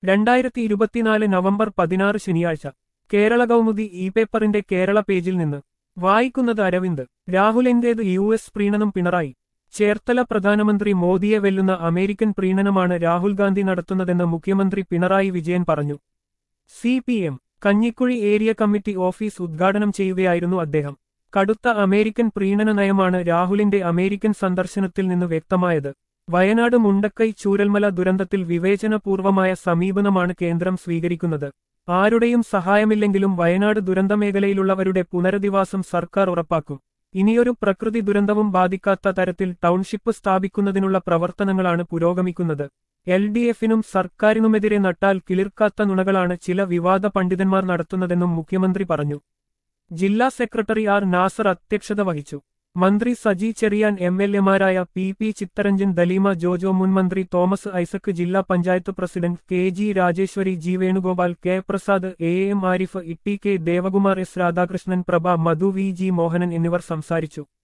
രണ്ടായിരത്തി ഇരുപത്തിനാല് നവംബർ പതിനാറ് ശനിയാഴ്ച കേരള കൗമുദി ഇ പേപ്പറിന്റെ കേരള പേജിൽ നിന്ന് വായിക്കുന്നത് അരവിന്ദ് രാഹുലിന്റേത് യു എസ് പ്രീണനം പിണറായി ചേർത്തല പ്രധാനമന്ത്രി മോദിയെ വെല്ലുന്ന അമേരിക്കൻ പ്രീണനമാണ് രാഹുൽ ഗാന്ധി നടത്തുന്നതെന്ന് മുഖ്യമന്ത്രി പിണറായി വിജയൻ പറഞ്ഞു C P M Kanjikuzhi area committee office ഉദ്ഘാടനം ചെയ്യുകയായിരുന്നു അദ്ദേഹം കടുത്ത അമേരിക്കൻ പ്രീണന നയമാണ് രാഹുലിന്റെ അമേരിക്കൻ സന്ദർശനത്തിൽ നിന്ന് വ്യക്തമായത് വയനാട് മുണ്ടക്കൈ ചൂരൽമല ദുരന്തത്തിൽ വിവേചനപൂർവമായ സമീപനമാണ് കേന്ദ്രം സ്വീകരിക്കുന്നത് ആരുടെയും സഹായമില്ലെങ്കിലും വയനാട് ദുരന്തമേഖലയിലുള്ളവരുടെ പുനരധിവാസം സർക്കാർ ഉറപ്പാക്കും ഇനിയൊരു പ്രകൃതി ദുരന്തവും ബാധിക്കാത്ത തരത്തിൽ ടൗൺഷിപ്പ് സ്ഥാപിക്കുന്നതിനുള്ള പ്രവർത്തനങ്ങളാണ് പുരോഗമിക്കുന്നത് എൽ ഡി എഫിനും സർക്കാരിനുമെതിരെ നട്ടാൽ കിളിർക്കാത്ത നുണകളാണ് ചില വിവാദ പണ്ഡിതന്മാർ നടത്തുന്നതെന്നും മുഖ്യമന്ത്രി പറഞ്ഞു ജില്ലാ സെക്രട്ടറി ആർ നാസർ അധ്യക്ഷത വഹിച്ചു മന്ത്രി സജി ചെറിയാൻ എം എൽ എമാരായ പി പി ചിത്തരഞ്ജൻ ദലീമ ജോജോ മുൻ മന്ത്രി തോമസ് ഐസക് ജില്ലാ panchayat president K G Rajeshwari G Venugopal K Prasad A M Arif E T K Devakumar S Radhakrishnan Prabha Madhu V G Mohanan എന്നിവർ സംസാരിച്ചു